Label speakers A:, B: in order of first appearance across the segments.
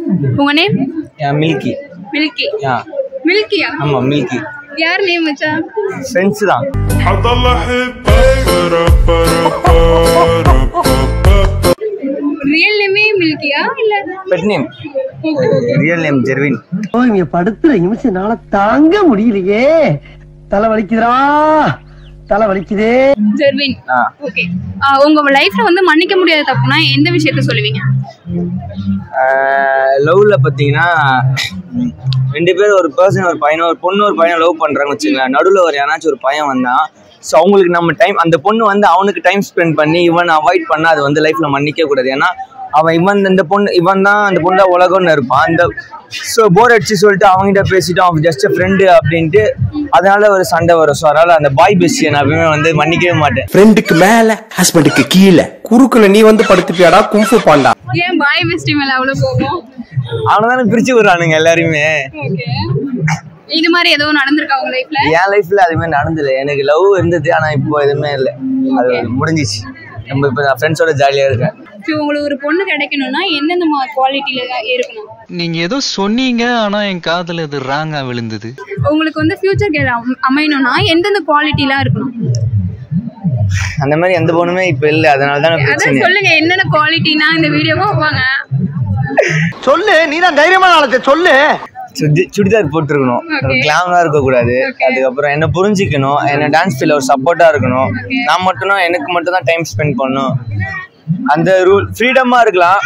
A: உங்க name
B: Milky
A: Milky
B: ஆ
A: மில்கியா
B: ஆமாம் மில்கி
A: யார் நேம் வச்சா
B: ஃப்ரெண்ட்ஸ் தான்
C: حضل احبك برا برا برا برا
A: ரியல் நேமே மில்கியா இல்ல
B: pet name real name Jervin
D: ஓ இங்க படுத்துற நிமிஷம்னால தாங்க முடியலையே தலை வலிக்குதுடா தலை வலிக்குதே
A: ஜெர்வின்
B: ஆ
A: ஓகே உங்க லைஃப்ல வந்து மன்னிக்க முடியாத தப்புனா எந்த விஷயத்த சொல்லுவீங்க
B: லவ்வில் பார்த்தீங்கன்னா ம், ரெண்டு பேரும் ஒரு பர்சன் ஒரு பையனை ஒரு பொண்ணு ஒரு பையனை லவ் பண்ணுறாங்க வச்சுங்களேன் நடுவில் ஒரு யாராச்சும் ஒரு பையன் வந்தான் ஸோ அவங்களுக்கு நம்ம டைம் அந்த பொண்ணு வந்து அவனுக்கு டைம் ஸ்பெண்ட் பண்ணி இவன் அவாய்ட் பண்ணால் அது வந்து லைஃப்பில் மன்னிக்க கூடாது ஏன்னா அவன் இவன் இந்த பொண்ணு இவன் தான் அந்த பொண்ணு தான் உலகம்னு இருப்பான் அந்த ஸோ போர் அடிச்சு சொல்லிட்டு அவங்ககிட்ட பேசிட்டு அவன் ஜஸ்ட் ஃப்ரெண்டு அப்படின்ட்டு அதனால ஒரு சண்டை வரும் ஸோ அதனால அந்த பாய் பெஸ்டியை நான் எப்பவுமே வந்து மன்னிக்கவே மாட்டேன்
E: ஃப்ரெண்டுக்கு மேல ஹஸ்பண்டுக்கு கீழே குறுக்குல நீ வந்து படுத்துப்பியாடா கும்ஃபு பாண்டா
A: ஏன் பாய் பெஸ்டி மேல அவ்வளவு கோபம்
B: அவனை தானே பிரிச்சு விடுறானுங்க எல்லாருமே
A: ஓகே இது மாதிரி ஏதோ நடந்திருக்கா உங்க லைஃப்ல
B: என் லைஃப்ல அதுமே நடந்தது எனக்கு லவ் இருந்தது ஆனா இப்போ எதுவுமே இல்லை அது முடிஞ்சிச்சு நம்ம இப்போ நான் ஃப்ரெண்ட்ஸோட ஜாலியா இருக்கேன்
A: ஸோ உங்களுக்கு ஒரு பொண்ணு கிடைக்கணும்னா எந்தெந்த குவாலிட்டியில இருக்கணும்
F: நீங்க ஏதோ சொன்னீங்க ஆனா என் காதுல இது ராங்கா விழுந்தது
A: உங்களுக்கு வந்து ஃபியூச்சர் கேர் அமையணும்னா எந்தெந்த குவாலிட்டிலாம் இருக்கணும்
B: அந்த மாதிரி எந்த பொண்ணுமே இப்போ இல்லை அதனால தான்
A: அதான்
B: பிரச்சனை
A: சொல்லுங்க என்னென்ன குவாலிட்டினா இந்த வீடியோவா வைப்பாங்க
D: சொல்லு நீ தான் தைரியமான ஆளத்தை சொல்லு
B: சுடி சுடிதார் போட்டிருக்கணும்
A: Okay.
B: கிளாமரா இருக்கக்கூடாது
A: Okay.
B: அதுக்கப்புறம் என்ன புரிஞ்சிக்கணும் என்ன டான்ஸ் ஃபீல் ஒரு சப்போர்ட்டா இருக்கணும்
A: Okay.
B: நான் மட்டும் தான் எனக்கு மட்டும் தான் டைம் ஸ்பெண்ட் பண்ணணும் அந்த ரூல் ஃப்ரீடமா இருக்கலாம்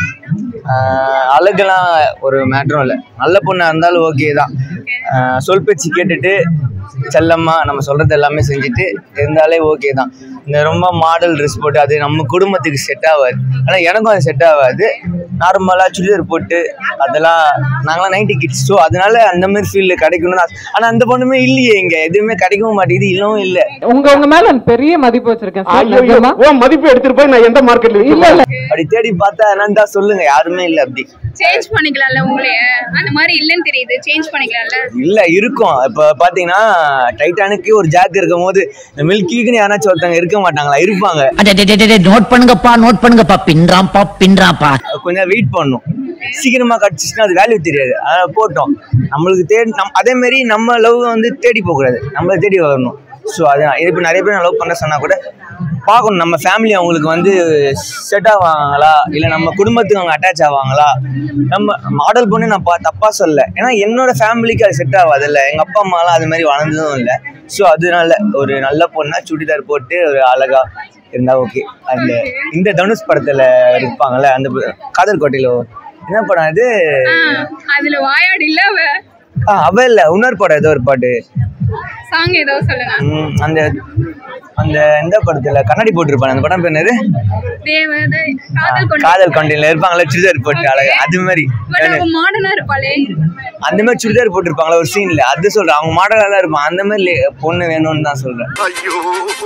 B: ஆஹ் அழகெல்லாம் ஒரு மேட்டரும் இல்லை நல்ல பொண்ணா இருந்தாலும் ஓகே தான் ஆஹ் சொல் பேச்சு கேட்டுட்டு செல்லம்மா நம்ம சொல்றது எல்லாமே செஞ்சுட்டு இருந்தாலே ஓகே தான் இந்த ரொம்ப மாடல் ட்ரெஸ் போட்டு அது நம்ம குடும்பத்துக்கு செட் ஆகாது ஆனால் எனக்கும் அது செட் ஆகாது நார்மலாக சுடிதார் போட்டு அதெல்லாம் நாங்களாம் நைன்டி கிட்ஸ் ஸோ அதனால அந்த மாதிரி ஃபீல் கிடைக்கணும்னு ஆசை. ஆனா அந்த பொண்ணுமே இல்லையே இங்க எதுவுமே கிடைக்கவும் மாட்டேங்குது இல்லவும் இல்லை
G: உங்க உங்க மேல நான் பெரிய மதிப்பு வச்சிருக்கேன் சார் நிஜமா
D: உன் மதிப்பு எடுத்துட்டு போய் நான் எந்த மார்க்கெட்ல
G: இல்ல இல்ல
B: அப்படி தேடி பார்த்தா என்னன்னு தான் சொல்லுங்க யாருமே இல்லை அப்படி
A: சேஞ்ச் பண்ணிக்கலாம்ல உங்களைய அந்த மாதிரி இல்லைன்னு தெரியுது சேஞ்ச் பண்ணிக்கலாம்ல
B: இல்ல இருக்கும் இப்ப பாத்தீங்கன்னா டைட்டானுக்கு ஒரு ஜாக் இருக்கும் போது இந்த மில்கிக்குன்னு யாராச்சும் ஒருத்தவங்க இருக்க மாட்டாங்களா இருப்பாங்க
H: நோட் பண்ணுங்கப்பா நோட் பண்ணுங்கப்பா பின்றாம்பா பின்றாம்பா
B: கொஞ்சம் வெயிட் பண்ணும் சீக்கிரமா கடிச்சிச்சுன்னா அது வேல்யூ தெரியாது அதனால போட்டோம் நம்மளுக்கு தேடி நம் அதே மாதிரி நம்ம லவ் வந்து தேடி போகக்கூடாது நம்மளை தேடி வரணும் ஸோ அதான் இப்போ நிறைய பேர் நான் லவ் பண்ண சொன்னா கூட பார்க்கணும் நம்ம ஃபேமிலி அவங்களுக்கு வந்து செட் ஆவாங்களா இல்லை நம்ம குடும்பத்துக்கு அவங்க அட்டாச் ஆவாங்களா நம்ம மாடல் பொண்ணு நான் பா தப்பாக சொல்ல ஏன்னா என்னோட ஃபேமிலிக்கு அது செட் ஆகாதுல்ல எங்கள் அப்பா அம்மாலாம் அது மாதிரி வளர்ந்ததும் இல்லை ஸோ அதனால ஒரு நல்ல பொண்ணா சுடிதார் போட்டு ஒரு அழகா இருந்தா ஓகே அந்த இந்த தனுஷ் படத்துல இருப்பாங்கல்ல அந்த ப- காதல் கோட்டையில என்ன படம் அது
A: அதுல வாயாடு இல்ல அவ
B: ஆ, அவ இல்ல இன்னொரு படம் ஏதோ ஒரு பாட்டு
A: சாங் ஏதோ சொல்லுங்க
B: ம், அந்த அந்த இந்த படத்துல கண்ணாடி போட்டிருப்பாங்க அந்த படம் பேர் என்னது
A: தேவதை காதல் கொண்டு
B: காதல் கண்டில இருப்பாங்களா சுடிதார் போட்டு அழகா அது மாதிரி
A: பட் அவங்க மாடர்னா இருப்பாளே
B: அந்த மாதிரி சுடிதார் போட்டிருப்பாங்களா ஒரு சீன்ல அது சொல்றேன் அவங்க மாடலா தான் இருப்பான் அந்த மாதிரி லே- பொண்ணு வேணும்னு தான் சொல்றேன்
I: ஐயோ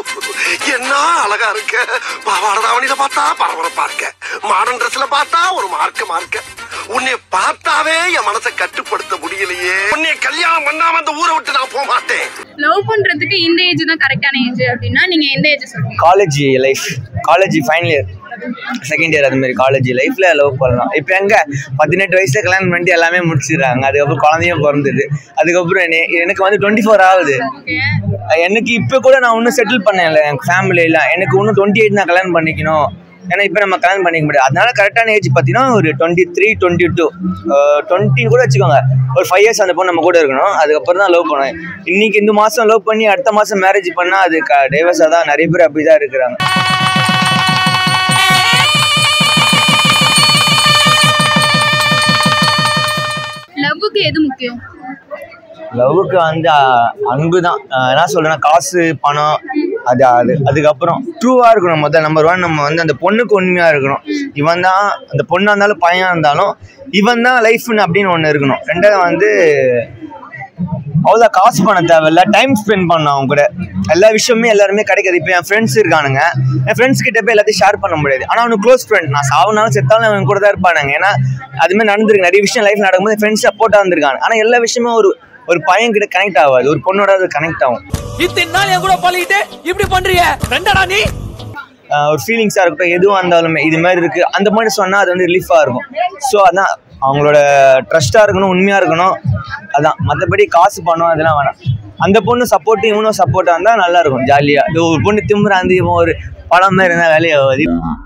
I: என்ன அழகா இருக்க பாவாட தாவணியில பார்த்தா பரபரப்பா இருக்க மாடர்ன் ட்ரெஸ்ல பார்த்தா ஒரு மார்க்க மார்க்க உன்னை பார்த்தாவே என் மனசை கட்டுப்படுத்த முடியலையே உன்னை கல்யாணம் பண்ணாம அந்த ஊரை விட்டு நான் போக மாட்டேன்
A: லவ் பண்றதுக்கு இந்த ஏஜ் தான் கரெக்டான ஏஜ் அப்படின்னா நீங்க எந்த ஏஜ் சொல்றீங்க
B: college life college final year second year அது மாதிரி காலேஜ் லைஃப்ல லவ் பண்ணலாம் இப்போ எங்க பதினெட்டு வயசுல கல்யாணம் பண்ணிட்டு எல்லாமே முடிச்சிடுறாங்க அதுக்கப்புறம் குழந்தையும் பிறந்தது அதுக்கப்புறம் என்னை- எனக்கு வந்து டுவெண்ட்டி ஃபோர் ஆகுது
A: ஓகே
B: எனக்கு இப்போ கூட நான் இன்னும் செட்டில் பண்ணல என் ஃபேமிலியெலாம் எனக்கு இன்னும் டுவெண்ட்டி எயிட் நான் கல்யாணம் பண்ணிக்கணும் ஏன்னா இப்போ நம்ம கல்யாணம் பண்ணிக்க முடியாது அதனால கரெக்டான ஏஜ் பார்த்தீங்கன்னா ஒரு twenty three twenty two twenty கூட வச்சுக்கோங்க ஒரு ஃபைவ் இயர்ஸ் அந்த பொண்ணு நம்ம கூட இருக்கணும் அதுக்கப்புறம் தான் லவ் பண்ணுவேன் இன்னைக்கு இந்த மாதம் லவ் பண்ணி அடுத்த மாதம் மேரேஜ் பண்ணால் அது க டைவர்ஸாக தான் நிறைய பேர் அப்படி தான் இருக்கிறாங்க
A: லவ்வுக்கு எது முக்கியம்
B: லவ்வுக்கு வந்து அஹ், அன்பு தான் அஹ், என்ன சொல்றேன்னா காசு பணம் அது அது அதுக்கப்புறம் ட்ரூவாக இருக்கணும் முதல்ல நம்பர் ஒன் நம்ம வந்து அந்த பொண்ணுக்கு உண்மையாக இருக்கணும் இவன் தான் அந்த பொண்ணாக இருந்தாலும் பையனாக இருந்தாலும் இவன் தான் லைஃப்னு அப்படின்னு ஒன்று இருக்கணும் ரெண்டாவது வந்து அவ்வளோதான் காசு பண்ண தேவையில்ல டைம் ஸ்பெண்ட் பண்ணணும் அவங்க கூட எல்லா விஷயமே எல்லாருமே கிடைக்காது இப்போ என் ஃப்ரெண்ட்ஸ் இருக்கானுங்க என் ஃப்ரெண்ட்ஸ் கிட்ட போய் எல்லாத்தையும் ஷேர் பண்ண முடியாது ஆனால் அவனுக்கு க்ளோஸ் ஃப்ரெண்ட் நான் சாவுனாலும் செத்தாலும் அவன் கூட தான் இருப்பானுங்க ஏன்னா அதுமாதிரி நடந்திருக்கு நிறைய விஷயம் லைஃப் நடக்கும்போது ஃப்ரெண்ட்ஸ் சப்போர்ட்டாக இருந்திருக்காங்க ஆனால் எல்லா விஷயமும் ஒரு ஒரு பையன் கிட்ட கனெக்ட் ஆகாது ஒரு பொண்ணோட அது கனெக்ட் ஆகும்
H: இத்தனை நாள் என் கூட பழகிட்டு இப்படி பண்றீங்க ரெண்டடா நீ
B: ஆஹ் ஒரு ஃபீலிங்ஸாக இருக்கட்டும் எதுவாக இருந்தாலுமே இது மாதிரி இருக்குது அந்த மாதிரி சொன்னால் அது வந்து ரிலீஃபாக இருக்கும் ஸோ அதான் அவங்களோட ட்ரஸ்ட்டாக இருக்கணும் உண்மையாக இருக்கணும் அதான் மற்றபடி காசு பணம் அதெல்லாம் வேணாம் அந்த பொண்ணு சப்போர்ட்டு இவனும் சப்போர்ட்டாக இருந்தால் நல்லா இருக்கும் ஜாலியாக இது ஒரு பொண்ணு திமுறாந்து இவன் ஒரு படம் மாதிரி இருந்தால் வேலையாகாது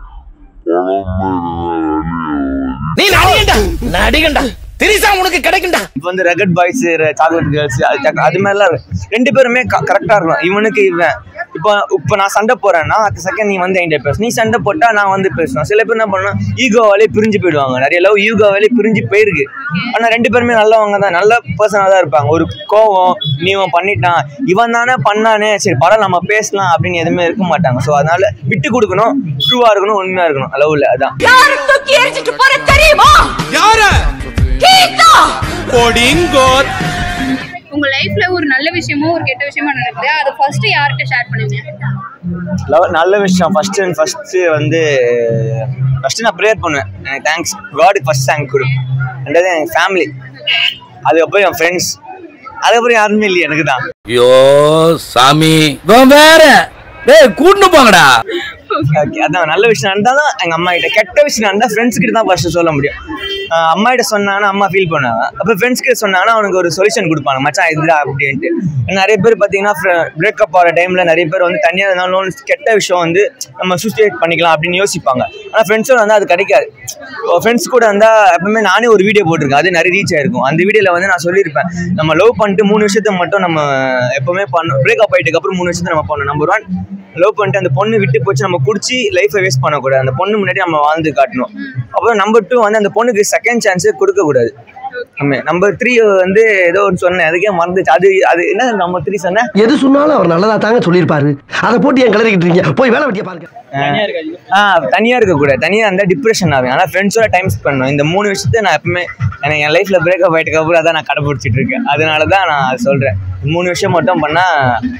H: நீ நடிகண்டா நடிகண்டா திரிசா உனக்கு கிடைக்கும்டா
B: இப்போ வந்து ரெகட் பாய்ஸ் சாக்லேட் கேர்ள்ஸ் அது தக்க- அது மாதிரிலாம் இருக்கு. ரெண்டு பேருமே கரெக்டாக இருக்கணும் இவனுக்கு இவன் இப்போ இப்போ நான் சண்டை போறேன்னா அடுத்த செகண்ட் நீ வந்து என்கிட்ட பேசு நீ சண்டை போட்டா நான் வந்து பேசணும் சில பேர் என்ன பண்ணணும் ஈகோவாலே பிரிஞ்சு போயிடுவாங்க நிறைய லவ் ஈகோவாலே பிரிஞ்சு போயிருக்கு ஆனால் ரெண்டு பேருமே நல்லவங்க தான் நல்ல பர்சனாக தான் இருப்பாங்க ஒரு கோவம் நீ இவன் பண்ணிட்டான் இவன் தானே பண்ணானே சரி படம் நம்ம பேசலாம் அப்படின்னு எதுவுமே இருக்க மாட்டாங்க ஸோ அதனால விட்டு கொடுக்கணும் ட்ரூவாக இருக்கணும் உண்மையாக இருக்கணும் லவ்ல அதான்
H: யார போடிங்கோர்
A: உங்க லைஃப்ல ஒரு நல்ல விஷயமோ ஒரு கெட்ட விஷயமோ நடக்குது அதை ஃபர்ஸ்ட் யார்கிட்ட ஷேர் பண்ணுவீங்க
B: லவ் நல்ல விஷயம் ஃபர்ஸ்ட் அண்ட் ஃபர்ஸ்ட் வந்து ஃபர்ஸ்ட் நான் ப்ரேயர் பண்ணுவேன் எனக்கு தேங்க்ஸ் காடுக்கு ஃபர்ஸ்ட் தேங்க் கொடு ரெண்டாவது என் ஃபேமிலி அதுக்கப்புறம் என் ஃப்ரெண்ட்ஸ் அதுக்கப்புறம் யாருமே இல்லையே எனக்கு தான்
H: ஐயோ சாமி வேற டேய் கூட்டு போங்கடா
B: Okay, அதான் நல்ல விஷயம் நடந்தால் தான் எங்கள் அம்மா கிட்ட கெட்ட விஷயம் நடந்தால் ஃப்ரெண்ட்ஸ் கிட்ட தான் ஃபர்ஸ்ட் சொல்ல முடியும் ஆஹ் அம்மா கிட்ட சொன்னாங்கன்னா அம்மா ஃபீல் பண்ணுவாங்க அப்போ ஃப்ரெண்ட்ஸ் கிட்ட சொன்னாங்கன்னா அவனுக்கு ஒரு சொல்யூஷன் கொடுப்பாங்க மச்சான் இதுடா அப்படின்ட்டு நிறைய பேர் பார்த்தீங்கன்னா பிரேக்கப் ஆகிற டைமில் நிறைய பேர் வந்து தனியாக இருந்தாலும் கெட்ட விஷயம் வந்து நம்ம சூசைட் பண்ணிக்கலாம் அப்படின்னு யோசிப்பாங்க ஆனால் ஃப்ரெண்ட்ஸோட வந்து அது கிடைக்காது ஃப்ரெண்ட்ஸ் கூட இருந்தால் எப்பவுமே நானே ஒரு வீடியோ போட்டிருக்கேன் அது நிறைய ரீச் ஆயிருக்கும் அந்த வீடியோவில் வந்து நான் சொல்லியிருப்பேன் நம்ம லவ் பண்ணிட்டு மூணு விஷயத்தை மட்டும் நம்ம எப்பவுமே பண்ணணும் பிரேக்கப் ஆகிட்டுக்கு அப்புறம் மூணு விஷயத்தை நம்ம பண்ணணும் நம்பர் ஒன் லவ் பண்ணிட்டு அந்த பொண்ணு விட்டு போச்சு நம்ம குடிச்சு லைஃப்பை வேஸ்ட் பண்ணக்கூடாது அந்த பொண்ணு முன்னாடி நம்ம வாழ்ந்து காட்டணும் அப்புறம் நம்பர் டூ வந்து அந்த பொண்ணுக்கு செகண்ட் சான்ஸே கொடுக்கக்கூடாது நம்பர் த்ரீ வந்து ஏதோ ஒன்று சொன்னேன் அதுக்கே மறந்துச்சு அது அது என்ன நம்பர் த்ரீ சொன்னேன்
D: எது சொன்னாலும் அவர் நல்லதா தாங்க சொல்லியிருப்பாரு அதை போட்டு என் கிளறிக்கிட்டு இருக்கீங்க போய் வேலை வெட்டிய பாருங்க
B: ஆ தனியாக இருக்கக்கூடாது தனியாக இருந்தால் டிப்ரெஷன் ஆகும் ஆனால் ஃப்ரெண்ட்ஸோட டைம் ஸ்பெண்ட் பண்ணணும் இந்த மூணு விஷயத்த நான் எப்பவுமே எனக்கு என் லைஃப்பில் பிரேக்கப் ஆகிட்டுக்கு அப்புறம் அதான் நான் கடைப்பிடிச்சிட்டு இருக்கேன் அதனால தான் நான் அது சொல்கிறேன் மூணு விஷயம் மட்டும் பண்ணால்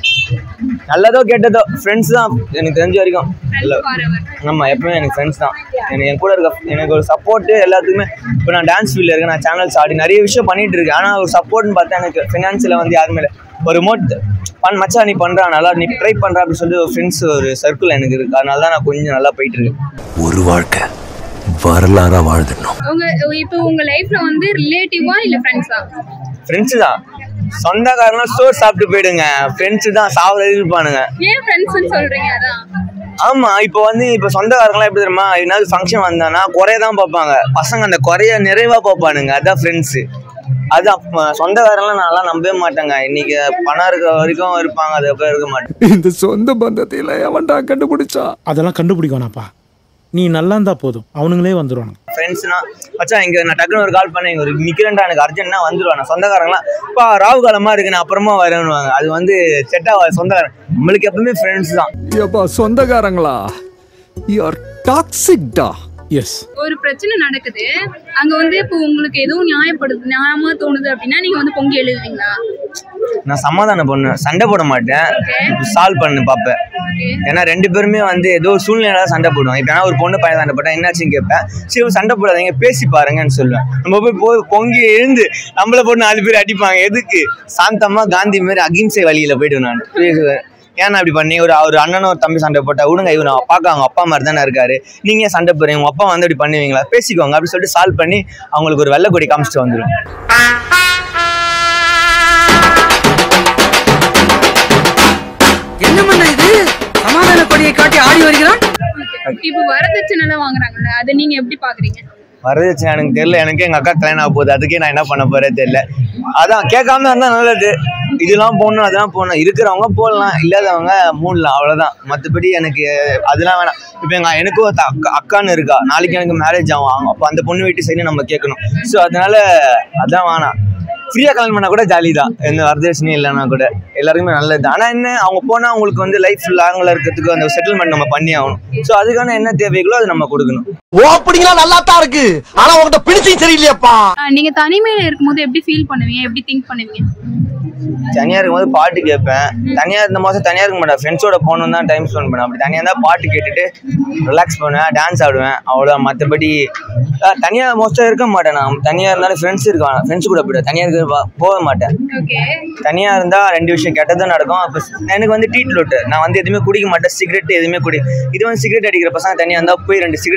B: நல்லதோ கெட்டதோ ஃப்ரெண்ட்ஸ் தான் எனக்கு தெரிஞ்ச வரைக்கும் இல்லை ஆமாம் எப்பவுமே எனக்கு ஃப்ரெண்ட்ஸ் தான் எனக்கு என் கூட இருக்க எனக்கு ஒரு சப்போர்ட்டு எல்லாத்துக்குமே இப்போ நான் டான்ஸ் ஃபீல்டில் இருக்கேன் நான் சேனல்ஸ் ஆடி நிறைய விஷயம் பண்ணிட்டு இருக்கேன் ஆனால் ஒரு சப்போர்ட்னு பார்த்தா எனக்கு ஃபினான்ஸில் வந்து யாருமே இல்லை ஒரு மோட் பண் மச்சான் நீ பண்ணுறா நல்லா நீ ட்ரை பண்ணுற அப்படின்னு சொல்லி ஒரு ஃப்ரெண்ட்ஸ் ஒரு சர்க்கிள் எனக்கு இருக்குது அதனால தான் நான் கொஞ்சம் நல்லா போயிட்டு இருக்கேன்
E: ஒரு வாழ்க்கை வரலாறா வாழ்ந்துடணும்
A: உங்க இப்போ உங்க லைஃப்ல வந்து ரிலேட்டிவா இல்ல ஃப்ரெண்ட்ஸா
B: ஃப்ரெண்ட்ஸு தான் சொந்தக்காரங்க சோறு சாப்பிட்டு போயிடுங்க ஃப்ரெண்ட்ஸு தான் சாப்பிட இருப்பானுங்க
A: ஏன் ஃப்ரெண்ட்ஸ்னு சொல்றீங்க அதான்
B: ஆமா இப்போ வந்து இப்போ சொந்தக்காரங்களாம் எப்படி தெரியுமா என்னாவது ஃபங்க்ஷன் வந்தானா குறைய தான் பார்ப்பாங்க பசங்க அந்த குறைய நிறைவா பார்ப்பானுங்க அதான் ஃப்ரெண்ட்ஸு அதான் அஹ் சொந்தக்காரங்களாம் நான்லாம் நம்பவே மாட்டேங்க இன்னைக்கு பணம் இருக்கிற வரைக்கும் இருப்பாங்க அதுக்கப்புறம் இருக்க மாட்டேன்
E: இந்த சொந்த பந்தத்தையில எவன்டா கண்டுபிடிச்சா
J: அதெல்லாம் கண்டுபிடிக்க வேணாப்பா நீ நல்லா இருந்தா போதும் அவனுங்களே வந்துடுவானுங்க
B: ஃப்ரெண்ட்ஸ்னா மச்சான் இங்க நான் டக்குன்னு ஒரு கால் பண்ணேன் இங்க ஒரு நிக்கிறேன்டா எனக்கு அர்ஜென்ட்னா வந்துருவாங்க சொந்தக்காரங்களாம் இப்போ ராவு காலமா இருக்கு நான் அப்புறமா வரேன்னுவாங்க அது வந்து செட் ஆகாது சொந்தக்காரன் நம்மளுக்கு எப்பவுமே ஃப்ரெண்ட்ஸ் தான்
E: ஏப்பா சொந்தக்காரங்களா யூஆர் டாக்ஸிக்டா
J: எஸ்
A: ஒரு பிரச்சனை நடக்குது அங்க வந்து இப்போ உங்களுக்கு எதுவும் நியாயப்படுது நியாயமா தோணுது அப்படின்னா நீங்க வந்து பொங்கி எழுதுவீங்களா
B: நான் சமாதானம் பண்ணுவேன் சண்டை போட மாட்டேன் சால்வ் பண்ணு பார்ப்பேன் ஏன்னா ரெண்டு பேருமே வந்து ஏதோ ஒரு சூழ்நிலை சண்டை போடுவோம் இப்போ ஏன்னா ஒரு பொண்ணு பையன் சண்டை போட்டா என்னாச்சுன்னு கேட்பேன் சரி ஒரு சண்டை போடாதீங்க பேசி பாருங்கன்னு சொல்லுவேன் நம்ம போய் போ பொங்கி எழுந்து நம்மளை போட்டு நாலு பேர் அடிப்பாங்க எதுக்கு சாந்தமா காந்தி மாதிரி அகிம்சை வழியில போயிடுவேன் நான் பேசுவேன் ஏன் அப்படி பண்ணி ஒரு ஒரு அண்ணனும் ஒரு தம்பி சண்டை போட்டா விடுங்க இவன் பார்க்க அவங்க அப்பா மாதிரி தானே இருக்காரு நீங்க ஏன் சண்டை போறீங்க உங்க அப்பா வந்து அப்படி பண்ணுவீங்களா பேசிக்கோங்க அப்படி சொல்லிட்டு சால்வ் பண்ணி அவங்களுக்கு ஒரு வெள்ளை கொடி காமிச்சிட்டு வந்துடும்
H: என்ன பண்ண இது சமாதான கொடியை காட்டி ஆடி வருகிறான்
A: இப்போ வரதட்சணை எல்லாம் வாங்குறாங்கல்ல அதை நீங்க எப்படி பாக்குறீங்க
B: வரதட்சணை எனக்கு தெரியல எனக்கு எங்க அக்கா கல்யாணம் ஆக போகுது அதுக்கே நான் என்ன பண்ண போறேன் தெரியல அதான் கேட்காம இருந்தா நல்லது இதெல்லாம் போடணும் அதெல்லாம் போடணும் இருக்கிறவங்க போடலாம் இல்லாதவங்க மூடலாம் அவ்வளவுதான் மற்றபடி எனக்கு அதெல்லாம் வேணாம் இப்போ எங்க எனக்கும் ஒருத்த அக்கா அக்கான்னு இருக்கா நாளைக்கு எனக்கு மேரேஜ் ஆகும் அப்போ அந்த பொண்ணு வீட்டு சைடு நம்ம கேட்கணும் ஸோ அதனால அதான் வேணாம் ஃப்ரீயாக கல்யாணம் பண்ணால் கூட ஜாலி தான் எந்த வரதட்சணையும் இல்லைன்னா கூட எல்லாருக்குமே நல்லது தான் ஆனால் என்ன அவங்க போனால் அவங்களுக்கு வந்து லைஃப் லாங்கில் இருக்கிறதுக்கு அந்த செட்டில்மெண்ட் நம்ம பண்ணி ஆகணும் ஸோ அதுக்கான என்ன தேவைகளோ அது நம்ம கொடுக்கணும்
D: ஓப்பனிங்லாம் நல்லா தான் இருக்கு ஆனா உங்ககிட்ட பிடிச்சும் சரியில்லையாப்பா
A: ஆஹ் நீங்க தனிமையில இருக்கும்போது எப்படி ஃபீல் பண்ணுவீங்க எப்படி திங்க் பண்ணுவீங்க
B: தனியாக இருக்கும்போது பாட்டு கேட்பேன் தனியாக இருந்த மாதம் தனியாக இருக்க மாட்டேன் ஃப்ரெண்ட்ஸோட போகணும் தான் டைம் ஸ்பெண்ட் பண்ணேன் அப்படி தனியாக இருந்தால் பாட்டு கேட்டுட்டு ரிலாக்ஸ் பண்ணுவேன் டான்ஸ் ஆடுவேன் அவ்வளோ மற்றபடி தனியாக மோஸ்ட்டாக இருக்க மாட்டேன் நான் தனியாக இருந்தாலும் ஃப்ரெண்ட்ஸ் இருக்காங்க ஃப்ரெண்ட்ஸ் கூட போய்ட்டு தனியாக இருக்க பா- போக மாட்டேன்
A: ஓகே
B: தனியாக இருந்தால் ரெண்டு விஷயம் கெட்டதும் நடக்கும் அப்போ எனக்கு வந்து டீட் லோட்டு நான் வந்து எதுவுமே குடிக்க மாட்டேன் சிகரெட் எதுவுமே குடி இது வந்து சிகரெட் அடிக்கிற பசங்க தனியாக இருந்தால் போய் ரெண்டு சிகரெட் அடிப்பானுங்க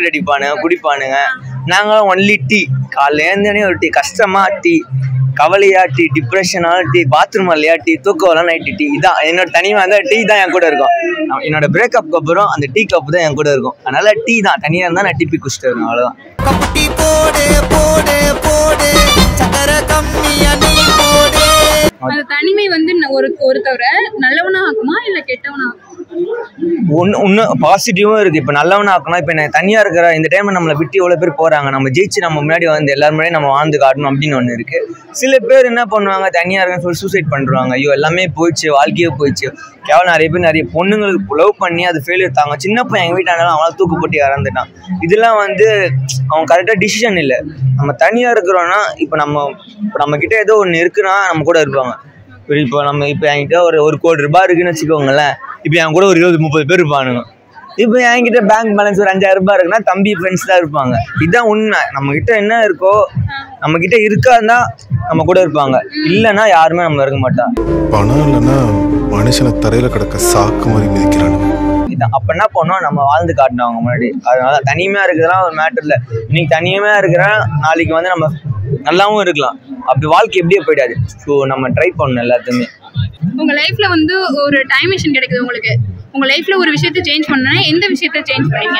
B: சாப்பிடுவானுங்க குடிப்பானுங்க நாங்களும் ஒன்லி டீ காலைல எழுந்தோடனே ஒரு டீ கஷ்டமா டீ கவலையா டீ டிப்ரெஷனால டீ பாத்ரூம் இல்லையா டீ தூக்கம் வரலாம் நைட்டு டீ இதான் என்னோட தனியாக இருந்தால் டீ தான் என் கூட இருக்கும் நான் என்னோட பிரேக்கப்க்கு அப்புறம் அந்த டீ கப் தான் என் கூட இருக்கும் அதனால டீ தான் தனியாக இருந்தால் நான் டீ பி குடிச்சிட்டு வருவேன் அவ்வளோதான்
H: கப்புட்டி போடு போடு போடு சக்கரை கம்மியா நீ போடு
A: அந்த தனிமை வந்து ந- ஒரு ஒருத்தவரை நல்லவனா ஆக்குமா இல்ல கெட்டவனா ஆக்குமா
B: ஒன்று இன்னும் பாசிட்டிவும் இருக்குது இப்போ நல்லவனா ஆக்கணும் இப்போ நான் தனியாக இருக்கிற இந்த டைம் நம்மளை விட்டு எவ்வளோ பேர் போகிறாங்க நம்ம ஜெயிச்சு நம்ம முன்னாடி வந்து எல்லாரும் முன்னாடி நம்ம வாழ்ந்து காட்டணும் அப்படின்னு ஒன்று இருக்குது சில பேர் என்ன பண்ணுவாங்க தனியாக இருக்கன்னு சொல்லி சூசைட் பண்ணுறாங்க ஐயோ எல்லாமே போயிடுச்சு வாழ்க்கையே போயிடுச்சு கேவலம் நிறைய பேர் நிறைய பொண்ணுங்களுக்கு லவ் பண்ணி அது ஃபெயிலியர் தாங்க சின்ன பையன் எங்கள் வீட்டாண்டாலும் அவங்களால தூக்கு போட்டு இறந்துட்டான் இதெல்லாம் வந்து அவன் கரெக்டாக டிசிஷன் இல்லை நம்ம தனியாக இருக்கிறோன்னா இப்போ நம்ம இப்போ நம்ம கிட்ட ஏதோ ஒன்று இருக்குன்னா நம்ம கூட இருப்பாங்க இப்போ இப்போ நம்ம இப்போ என்கிட்ட ஒரு ஒரு கோடி ரூபாய் இருக்குன்னு வச்சுக்கோங்களேன் இப்போ என் கூட ஒரு இருபது முப்பது பேர் இருப்பானுங்க இப்போ என்கிட்ட பேங்க் பேலன்ஸ் ஒரு அஞ்சாயிரம் ரூபாய் இருக்குன்னா தம்பி ஃப்ரெண்ட்ஸ் தான் இருப்பாங்க இதுதான் உண்மை நம்ம கிட்ட என்ன இருக்கோ நம்ம கிட்ட இருக்காதுன்னா நம்ம கூட இருப்பாங்க இல்லைன்னா யாருமே நம்ம இருக்க மாட்டா
C: பணம் இல்லைன்னா மனுஷனை தரையில கிடக்க சாக்கு மாதிரி மிதிக்கிறானுங்க
B: இதான் அப்போ என்ன பண்ணோம் நம்ம வாழ்ந்து காட்டணும் அவங்க முன்னாடி அதனால தனிமையாக இருக்கிறதுலாம் ஒரு மேட்டர் இல்லை இன்னைக்கு தனிமையாக இருக்கிறேன் நாளைக்கு வந்து நம்ம நல்லாவும் இருக்கலாம் அப்படி வாழ்க்கை எப்படியே போயிடாது ஸோ நம்ம ட்ரை பண்ணணும் எல்லாத்தையுமே
A: உங்க லைஃப்ல வந்து ஒரு டைம் மிஷின் கிடைக்குது உங்களுக்கு உங்க லைஃப்ல ஒரு விஷயத்தை சேஞ்ச் பண்ணா எந்த விஷயத்த சேஞ்ச் பண்ணீங்க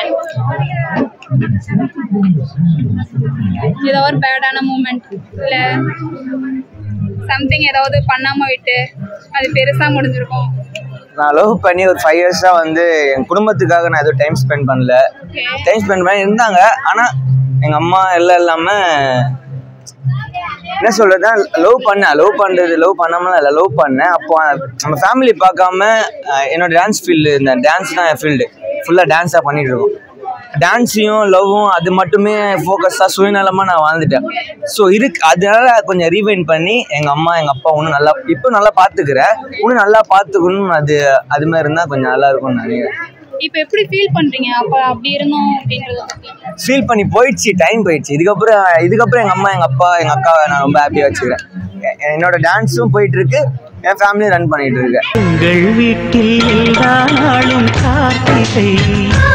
A: ஏதோ ஒரு பேடான மூமெண்ட் இல்ல சம்திங் ஏதாவது பண்ணாம விட்டு அது பெருசா முடிஞ்சிருக்கும்
B: நான் லவ் பண்ணி ஒரு ஃபைவ் இயர்ஸாக வந்து என் குடும்பத்துக்காக நான் எதுவும் டைம் ஸ்பெண்ட் பண்ணல டைம் ஸ்பெண்ட் பண்ணி இருந்தாங்க ஆனால் எங்கள் அம்மா எல்லாம் இல்லாமல் என்ன சொல்றது லவ் பண்ணேன் லவ் பண்ணுறது லவ் பண்ணாமலாம் இல்லை லவ் பண்ணேன் அப்போ நம்ம ஃபேமிலி பார்க்காம அஹ், என்னோட டான்ஸ் ஃபீல்டு இந்த டான்ஸ் தான் என் ஃபீல்டு ஃபுல்லாக டான்ஸாக பண்ணிட்டு இருக்கோம் டான்ஸையும் லவ்வும் அது மட்டுமே ஃபோக்கஸாக சுயநலமாக நான் வாழ்ந்துட்டேன் ஸோ இருக்கு அதனால கொஞ்சம் ரீவைண்ட் பண்ணி எங்கள் அம்மா எங்கள் அப்பா இன்னும் நல்லா இப்போ நல்லா பார்த்துக்கிறேன் இன்னும் நல்லா பார்த்துக்கணும் அது அது மாதிரி இருந்தால் கொஞ்சம் நல்லா இருக்கும்னு நினைக்கிறேன்
A: இப்போ எப்படி ஃபீல் பண்றீங்க அப்ப அப்படி இருந்தோம் அப்படின்றத பத்தி
B: ஃபீல் பண்ணி போயிடுச்சு டைம் போயிடுச்சு இதுக்கப்புறம் இதுக்கப்புறம் எங்கள் அம்மா எங்கள் அப்பா எங்கள் அக்காவை நான் ரொம்ப ஹாப்பியாக வச்சுக்கிறேன் எ- என்னோட டான்ஸும் போயிட்டு இருக்கு என் ஃபேமிலியும் ரன் பண்ணிட்டு இருக்கேன்
H: உங்கள் வீட்டில் எல்லா நாளும் கார்த்திகை